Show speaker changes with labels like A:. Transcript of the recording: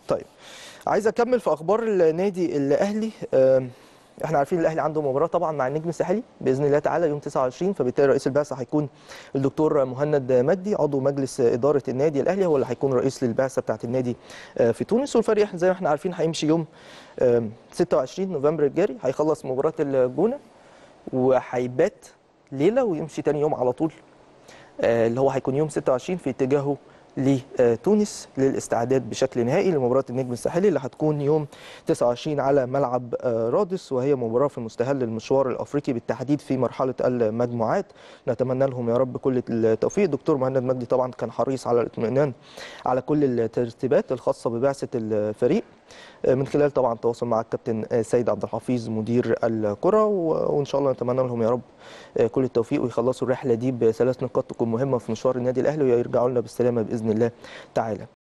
A: طيب عايز اكمل في اخبار النادي الاهلي آم، احنا عارفين الاهلي عنده مباراه طبعا مع النجم الساحلي باذن الله تعالى يوم 29 فبالتالي رئيس البعثه هيكون الدكتور مهند مجدي عضو مجلس اداره النادي الاهلي هو اللي هيكون رئيس للبعثه بتاعه النادي آه، في تونس والفريق زي ما احنا عارفين هيمشي يوم آم، 26 نوفمبر الجاري هيخلص مباراه الجونه وهيبات ليله ويمشي تاني يوم على طول آه، اللي هو هيكون يوم 26 في اتجاهه لتونس للاستعداد بشكل نهائي لمباراه النجم الساحلي اللي هتكون يوم 29 على ملعب آه، رادس وهي مباراه في مستهل المشوار الافريقي بالتحديد في مرحله المجموعات نتمنى لهم يا رب كل التوفيق الدكتور مهند مجدي طبعا كان حريص على الاطمئنان على كل الترتيبات الخاصه ببعثه الفريق آه، من خلال طبعا التواصل مع الكابتن آه، سيد عبد الحفيظ مدير الكره و- وان شاء الله نتمنى لهم يا رب آه، كل التوفيق ويخلصوا الرحله دي بثلاث نقاط تكون مهمه في مشوار النادي الاهلي ويرجعوا لنا بالسلامه باذن الله تعالى